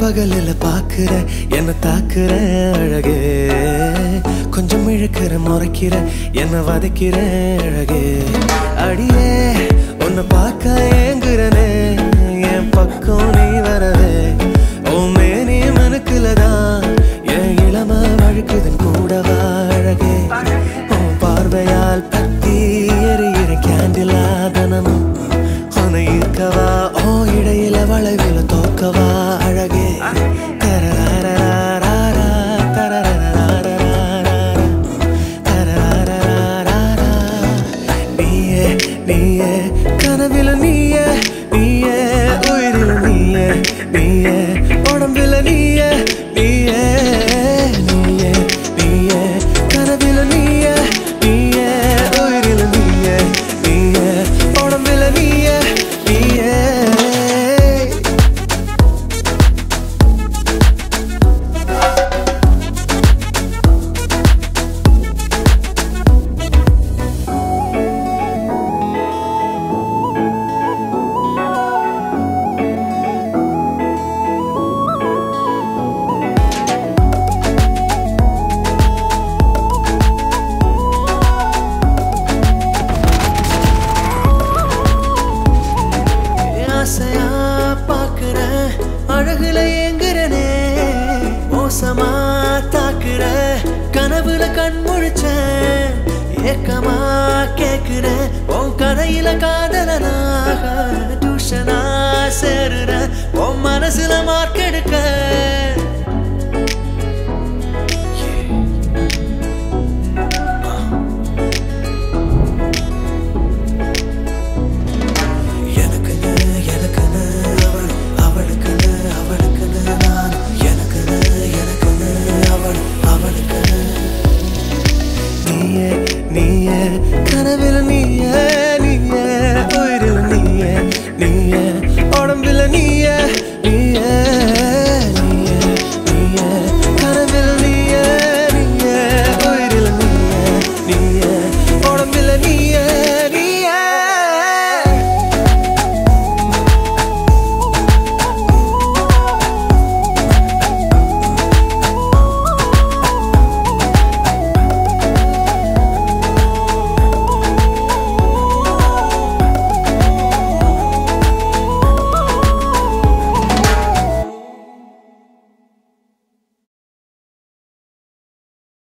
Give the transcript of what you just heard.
பகலில் பாக்குற என்ன தாக்குற அழகே கொஞ்சம் இழுக்கிற முறைக்கிற என்ன வதைக்கிற அழகே அடியே உன்னை பார்க்க ஏங்குறனே என் பக்கம் நீ வரவே ஓ மேனி மனுக்குலதான் என் இளம வழுக்குதன் கூடவா அழகே உன் பார்வையால் பத்தி எரியிற கேண்டிலா தனமும் உன்னை ஈர்க்கவா ஓ இடையில வளைவில தோக்கவா அழகே தரரரரரரரா, தரரரரரரரா, தரரரரரரரா. நீயே நீயே கனவில நீயே நீயே உயிரில நீயே நீயே உடம்பில நீயே நீயே நீயே நீயே கனவில நீயே நீயே உயிரில நீயே நீயே உடம்பில நீயே நீயே ஆசையா பாக்குற அழகுல ஏங்குறனே மோசமா தாக்குற கனவுல கண் முழிச்சேன் ஏக்கமா கேக்குற உன் கதையில காதலனாக டியூஷனா சேருற உன் மனசுல மார்க் எடுக்க